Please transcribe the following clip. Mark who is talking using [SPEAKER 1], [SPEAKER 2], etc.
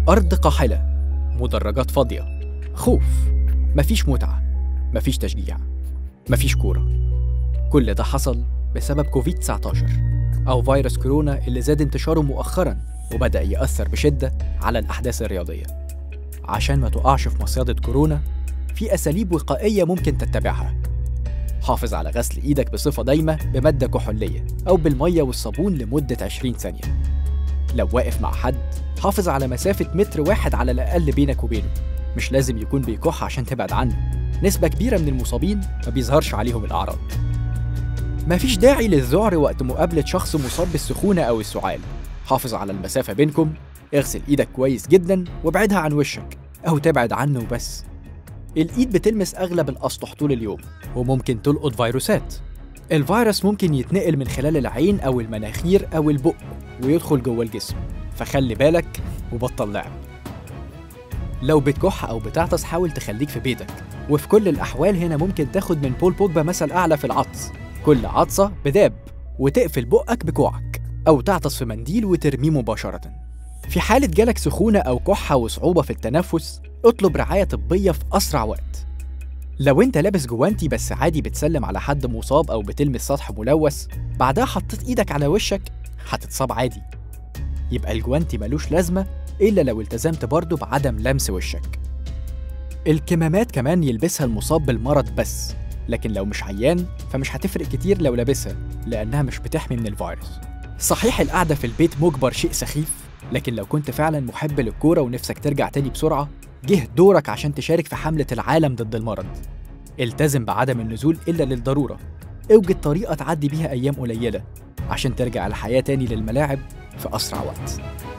[SPEAKER 1] أرض قاحلة مدرجات فاضية خوف مفيش متعة مفيش تشجيع مفيش كورة كل ده حصل بسبب كوفيد 19 أو فيروس كورونا اللي زاد انتشاره مؤخرا وبدأ يأثر بشدة على الأحداث الرياضية عشان ما تقعش في مصيدة كورونا في أساليب وقائية ممكن تتبعها حافظ على غسل إيدك بصفة دايمة بمادة كحولية أو بالمية والصابون لمدة 20 ثانية لو واقف مع حد حافظ على مسافة متر واحد على الأقل بينك وبينه مش لازم يكون بيكح عشان تبعد عنه نسبة كبيرة من المصابين ما بيظهرش عليهم الأعراض مفيش داعي للذعر وقت مقابلة شخص مصاب بالسخونة أو السعال حافظ على المسافة بينكم اغسل ايدك كويس جدا وابعدها عن وشك أو تبعد عنه وبس الإيد بتلمس أغلب الأسطح طول اليوم وممكن تلقط فيروسات الفيروس ممكن يتنقل من خلال العين أو المناخير أو البق ويدخل جوه الجسم فخلي بالك وبطل لعب لو بتكح أو بتعطس حاول تخليك في بيتك وفي كل الأحوال هنا ممكن تاخد من بول بوجبا مثل أعلى في العطس كل عطسة بداب وتقفل بقك بكوعك أو تعطس في منديل وترميه مباشرة في حالة جالك سخونة أو كحة وصعوبة في التنفس اطلب رعاية طبية في أسرع وقت لو انت لابس جوانتي بس عادي بتسلم على حد مصاب أو بتلمس سطح ملوث بعدها حطيت إيدك على وشك هتتصاب عادي يبقى الجوانتي ملوش لازمة إلا لو التزمت برضه بعدم لمس وشك الكمامات كمان يلبسها المصاب بالمرض بس لكن لو مش عيان فمش هتفرق كتير لو لابسها لأنها مش بتحمي من الفيروس صحيح القعدة في البيت مجبر شيء سخيف لكن لو كنت فعلا محب للكورة ونفسك ترجع تاني بسرعة جه دورك عشان تشارك في حملة العالم ضد المرض التزم بعدم النزول إلا للضرورة اوجد طريقة تعدي بيها أيام قليلة عشان ترجع الحياة تاني للملاعب في أسرع وقت